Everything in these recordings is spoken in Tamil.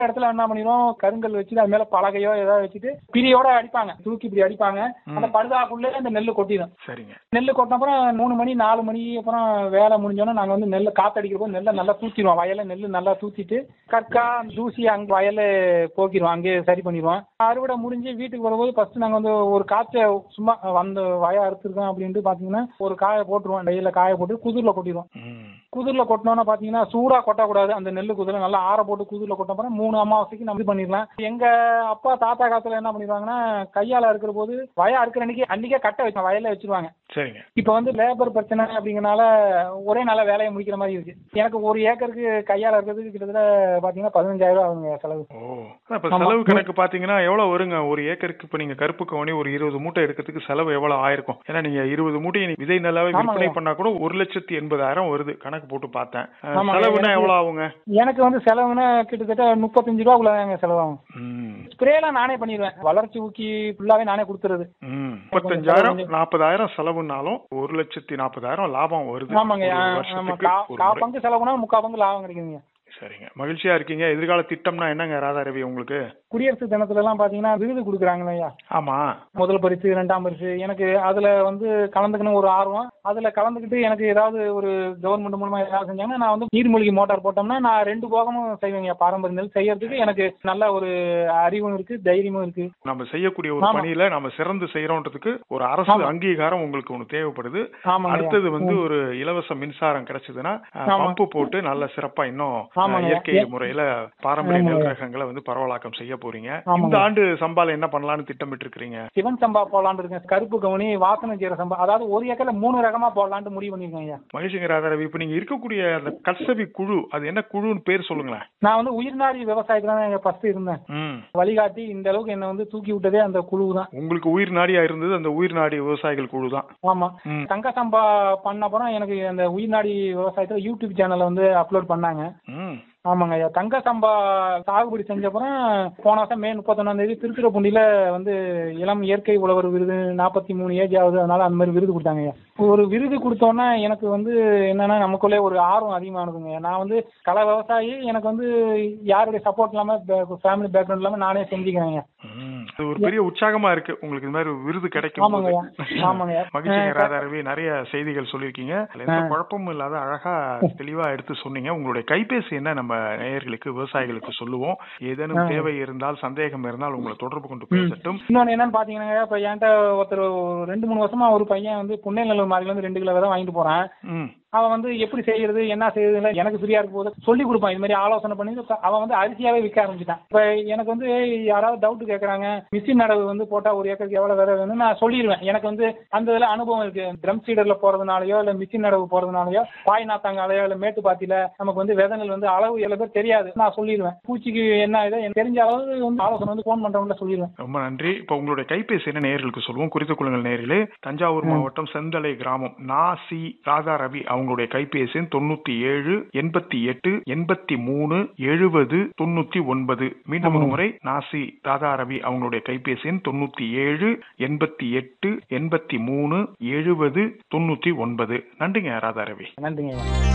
இடத்துல என்ன பண்ணிடுவோம் கருங்கல் வச்சுட்டு அது மேல பலகையோ ஏதாவது வச்சுட்டு பிரியோட அடிப்பாங்க தூக்கி இப்படி அடிப்பாங்க அந்த படுதாக்குள்ளே அந்த நெல் கொட்டிடும் சரிங்க நெல் கொட்டின அப்புறம் மூணு மணி நாலு மணி அப்புறம் வேலை முடிஞ்சோன்னா நாங்கள் வந்து நெல் காத்தடிக்கிற போது நெல்லை நல்லா தூத்திடுவோம் வயல்ல நெல் நல்லா தூத்திட்டு கற்கா தூசி அங்கே வயல்ல போக்கிடுவோம் அங்கேயே சரி பண்ணிடுவோம் அறுவடை முடிஞ்சு வீட்டுக்கு வரும்போது ஃபர்ஸ்ட் நாங்கள் வந்து ஒரு காய்ச்ச சும்மா வந்து வய அறுத்துருக்கோம் அப்படின்ட்டு பார்த்தீங்கன்னா ஒரு காயை போட்டுருவோம் வெயில காய போட்டு குதிரில் கொட்டிடுவோம் ம் குதிரில் கொட்டினோன்னா பார்த்தீங்கன்னா சூடாக கொட்டக்கூடாது அந்த நெல் குதிரை நல்லா ஆற போட்டு குதிரில் கொட்ட அப்புறம் மூணு அமாவாசைக்கு நம்ம இது பண்ணிடலாம் எங்க அப்பா தாத்தா காலத்துல என்ன பண்ணிடுவாங்கன்னா கையால அறுக்கிற போது வய அறுக்கிற அன்னைக்கு அன்னைக்கே கட்ட வச்சு வயல்ல வச்சிருவாங்க சரிங்க இப்போ வந்து லேபர் பிரச்சனை அப்படிங்கறனால ஒரே நாள வேலையை முடிக்கிற மாதிரி இருக்கு எனக்கு ஒரு ஏக்கருக்கு கையால இருக்கிறதுக்கு கிட்டத்தட்ட பாத்தீங்கன்னா பதினஞ்சாயிரம் ரூபா ஆகுங்க செலவு ஓ இப்ப செலவு கணக்கு பாத்தீங்கன்னா எவ்வளவு வருங்க ஒரு ஏக்கருக்கு இப்ப நீங்க கருப்பு கவனி ஒரு இருபது மூட்டை எடுக்கிறதுக்கு செலவு எவ்வளவு ஆயிருக்கும் ஏன்னா நீங்க இருபது மூட்டை நீ விதை நல்லாவே ஆமாங்க. விற்பனை பண்ணா கூட ஒரு லட்சத்தி எண்பதாயிரம் வருது கணக்கு போட்டு பார்த்தேன் அஹ், ஆமாங்க. செலவுனா எனக்கு- எவ்வளவு ஆகுங்க எனக்கு வந்து செலவுன்னா கிட்டத்தட்ட முப்பத்தஞ்சு ரூபாக்குள்ளதாங்க செலவாகும் ம் ஸ்ப்ரேலாம் நானே பண்ணிடுவேன் வளர்ச்சி ஊக்கி ஃபுல்லாவே நானே கொடுத்துறது ம் முப்பத்தஞ்சாயிரம் நாற்பதாயிரம் செலவுனாலும் ஒரு லட்சத்தி நாற்பதாயிரம் லாபம் வருது ஆமாங்க ஒரு ஆ, ஆமா வருஷத்துக்கு கா ஒரு கா முறை. பங்கு செலவுனா முக்கா பங்கு லாபம் கிடைக்குதுங்க சரிங்க மகிழ்ச்சியா இருக்கீங்க எதிர்கால திட்டம்னா என்னங்க ராதா ரவி உங்களுக்கு குடியரசு தினத்துல எல்லாம் பாத்தீங்கன்னா விருது கொடுக்குறாங்களே ஐயா ஆமா முதல் பரிசு இரண்டாம் பரிசு எனக்கு அதுல வந்து கலந்துக்கணும் ஒரு ஆர்வம் அதுல கலந்துக்கிட்டு எனக்கு ஏதாவது ஒரு கவர்மெண்ட் மூலமா ஏதாவது செஞ்சாங்கன்னா நான் வந்து நீர்மூழ்கி மோட்டார் போட்டோம்னா நான் ரெண்டு போகமும் செய்வேங்க பாரம்பரிய நெல் செய்யறதுக்கு எனக்கு நல்ல ஒரு அறிவும் இருக்கு தைரியமும் இருக்கு நம்ம செய்யக்கூடிய ஒரு ஆமா. பணியில நம்ம சிறந்து செய்யறோன்றதுக்கு ஒரு அரசு ஆமா. அங்கீகாரம் உங்களுக்கு ஒன்று தேவைப்படுது ஆமாங்க ஐயா. அடுத்தது வந்து ஒரு இலவச மின்சாரம் கிடைச்சதுன்னா அஹ், ஆமா. பம்பு போட்டு நல்ல சிறப்பா இன்னும் அஹ், ஆமாங்க. இயற்கை ஏ- முறையில பாரம்பரிய நெல் ஆமாங்க. ரகங்களை வந்து பரவலாக்கம் செய்ய போறீங்க ஆமாங்க. இந்த ஆண்டு சம்பால என்ன பண்ணலாம்னு திட்டமிட்டு இருக்கிறீங்க சிவன் சம்பா போடலான்னு இருக்கேன் கருப்பு கவுனி வாசனை ஜீர சம்பா அதாவது ஒரு ஏக்கர்ல மூணு ரகமா போடலான்ட்டு முடிவு பண்ணிருக்கேன் ஐயா மகேஷங்க ராதாரவி இப்ப நீங்க இருக்கக்கூடிய அந்த கட்சவி குழு அது என்ன குழுன்னு பேர் சொல்லுங்களேன் நான் வந்து உயிர்நாடி விவசாயத்துல தான் ஃபர்ஸ்ட் இருந்தேன் ம் வழிகாட்டி இந்த அளவுக்கு என்ன வந்து தூக்கி விட்டதே அந்த குழு தான் உங்களுக்கு உயிர் நாடியா இருந்தது அந்த உயிர் நாடி விவசாயிகள் குழு தான் ஆமா ம். தங்க சம்பா பண்ண அப்புறம் எனக்கு அந்த உயிர்நாடி விவசாயத்துல யூடியூப் சேனல்ல வந்து அப்லோட் பண்ணாங்க ம் ஆமாங்க ஐயா தங்க சம்பா சாகுபடி செஞ்ச அப்புறம் போன வருஷம் மே முப்பத்தொன்னாம் தேதி திருத்துறைப்பூண்டியில வந்து இளம் இயற்கை உழவர் விருது நாற்பத்தி மூணு ஏஜ் ஆகுது அதனால அந்த மாதிரி விருது கொடுத்தாங்க ஐயா ஒரு விருது கொடுத்தோன்னே எனக்கு வந்து என்னன்னா நமக்குள்ளே ஒரு ஆர்வம் அதிகமானதுங்க நான் வந்து கலை விவசாயி எனக்கு வந்து யாருடைய சப்போர்ட் இல்லாம ஃபேமிலி பேக்ரவுண்ட் இல்லாம நானே செஞ்சுக்கிறேன் ஐயா ம். அது ஒரு பெரிய உற்சாகமா இருக்கு உங்களுக்கு இந்த மாதிரி விருது கிடைக்கும் ஆமாங்க போது. ஐயா ஆமாங்க ஐயா மகிழ்ச்சிங்க அஹ் ராதாரவி நிறைய செய்திகள் சொல்லியிருக்கீங்க அதுல எந்த குழப்பமும் இல்லாத அழகா தெளிவா எடுத்து சொன்னீங்க உங்களுடைய கைபேசி என்ன நம்ம நேயர்களுக்கு விவசாயிகளுக்கு சொல்லுவோம் ஏதேனும் தேவை இருந்தால் சந்தேகம் இருந்தால் உங்களை தொடர்பு கொண்டு பேசட்டும் இன்னொன்னு என்னன்னு பாத்தீங்கன்னா இப்ப என்கிட்ட ஒருத்தர் ஒரு ரெண்டு மூணு வருஷமா ஒரு பையன் வந்து புன்னேநல்லூர் மாறில இருந்து ரெண்டு கிலோ விதை வாங்கிட்டு போறான் ம் அவன் வந்து எப்படி செய்யறது என்ன செய்யறது எனக்கு ஃப்ரீயா இருக்கும் போது சொல்லி கொடுப்பான் இது மாதிரி ஆலோசனை பண்ணி இப்ப அவன் வந்து அரிசியாவே விற்க ஆரம்பிச்சிட்டான் இப்ப எனக்கு வந்து யாராவது டவுட் கேக்குறாங்க மிஷின் நடவு வந்து போட்டா ஒரு ஏக்கருக்கு எவ்வளவு விதை வேணும்னு நான் சொல்லிடுவேன் எனக்கு வந்து அந்த இதுல அனுபவம் இருக்கு ட்ரம் சீடர்ல போறதுனாலயோ இல்ல மிஷின் நடவு போறதுனாலயோ பாய் நாத்தாங்காலையோ இல்ல மேட்டு பாத்தியில நமக்கு வந்து விதைகள் வந்து அளவு எவ்வளவு பேர் தெரியாது நான் சொல்லிடுவேன் பூச்சிக்கு என்ன இதை எனக்கு தெரிஞ்ச அளவு வந்து ஆலோசனை வந்து ஃபோன் பண்றவங்கள சொல்லிடுவேன் ரொம்ப நன்றி இப்போ உங்களுடைய கைபேசி என்ன நேயர்களுக்கு சொல்லுவோம் குறித்துக் கொள்ளுங்கள் நேயர்களே தஞ்சாவூர் மாவட்டம் செந்தலை கிராமம் நா சி ராதா ரவி அவங்களுடைய கைபேசி எண் தொண்ணூத்தி ஏழு எண்பத்தி எட்டு எண்பத்தி மூணு எழுபது தொண்ணூத்தி ஒன்பது மீண்டும் ஒரு முறை நாசி ராதா ரவி அவங்களுடைய கைபேசி எண் தொண்ணூத்தி ஏழு எண்பத்தி எட்டு எண்பத்தி மூணு எழுபது தொண்ணூத்தி ஒன்பது நன்றிங்க ராதா ரவி நன்றிங்க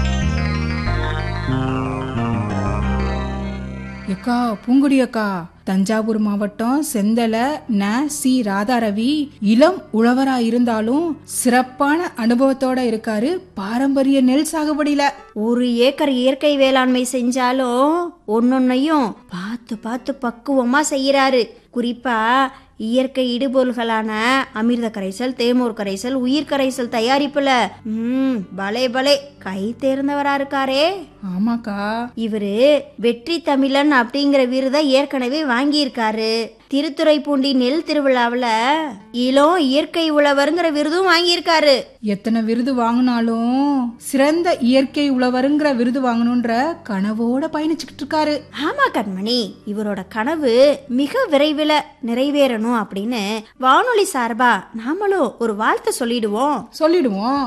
ஐயா. எக்கா பூங்குடி அக்கா தஞ்சாவூர் மாவட்டம் செந்தல ந சி ராதாரவி இளம் உழவரா இருந்தாலும் சிறப்பான அனுபவத்தோட இருக்காரு பாரம்பரிய நெல் சாகுபடியில ஒரு ஏக்கர் இயற்கை வேளாண்மை செஞ்சாலும் ஒன்னொன்னையும் பார்த்து பார்த்து பக்குவமா செய்யறாரு குறிப்பா இயற்கை இடுபொருள்களான அமிர்த கரைசல் தேமூர் கரைசல் உயிர் கரைசல் தயாரிப்புல ம் பலே பலே கை தேர்ந்தவரா இருக்காரே ஆமாக்கா இவரு வெற்றி தமிழன் அப்படிங்கிற விருதை ஏற்கனவே வாங்கியிருக்காரு திருத்துறைப்பூண்டி நெல் திருவிழாவுல இளம் இயற்கை உழவருங்கிற விருதும் வாங்கியிருக்காரு எத்தனை விருது வாங்கினாலும் சிறந்த இயற்கை உழவருங்கிற விருது வாங்கணுன்ற கனவோட பயணிச்சுக்கிட்டு இருக்காரு ஆமா கண்மணி இவரோட கனவு மிக விரைவில் நிறைவேறணும் அப்படின்னு வானொலி சார்பா நாமளும் ஒரு வாழ்த்து சொல்லிடுவோம் சொல்லிடுவோம்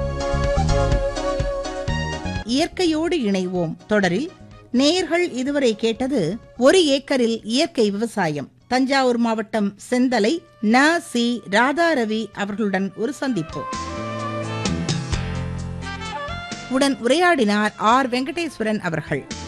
இயற்கையோடு இணைவோம் தொடரில் நேயர்கள் இதுவரை கேட்டது ஒரு ஏக்கரில் இயற்கை விவசாயம் தஞ்சாவூர் மாவட்டம் செந்தலை ந சி ராதாரவி அவர்களுடன் ஒரு சந்திப்பு உடன் உரையாடினார் ஆர் வெங்கடேஸ்வரன் அவர்கள்